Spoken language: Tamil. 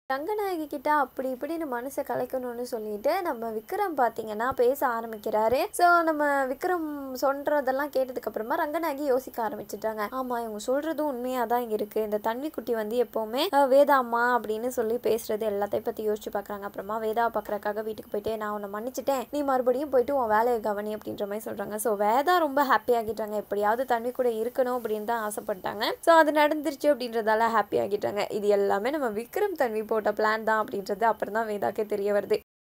ரங்கநாயகி கிட்ட அப்படி இப்படின்னு மனசை கலைக்கணும்னு சொல்லிட்டு நம்ம விக்ரம் பார்த்தீங்கன்னா பேச ஆரம்பிக்கிறாரு ஸோ நம்ம விக்ரம் சொல்றதெல்லாம் கேட்டதுக்கு அப்புறமா ரங்கநாயகி யோசிக்க ஆரம்பிச்சிட்டாங்க ஆமா இவங்க சொல்றதும் உண்மையாக தான் இருக்கு இந்த தண்ணி குட்டி வந்து எப்பவுமே அஹ், வேதா அம்மா அப்படின்னு சொல்லி பேசுறது எல்லாத்தையும் பத்தி யோசிச்சு பார்க்கறாங்க அப்புறமா வேதாவை பார்க்கறக்காக வீட்டுக்கு போயிட்டு நான் உன்னை மன்னிச்சிட்டேன் நீ மறுபடியும் போயிட்டு உன் வேலையை கவனி அப்படின்ற மாதிரி சொல்றாங்க ஸோ வேதா ரொம்ப ஹாப்பி ஆகிட்டாங்க எப்படியாவது தண்ணி கூட இருக்கணும் அப்படின்னு தான் ஆசைப்பட்டாங்க ஸோ அது நடந்துருச்சு அப்படின்றதால ஹாப்பி ஆகிட்டாங்க இது எல்லாமே நம்ம விக்ரம் தன்வி போட்ட பிளான் தான் அப்படின்றது அப்புறம் தான் வேதாக்கே தெரிய வருது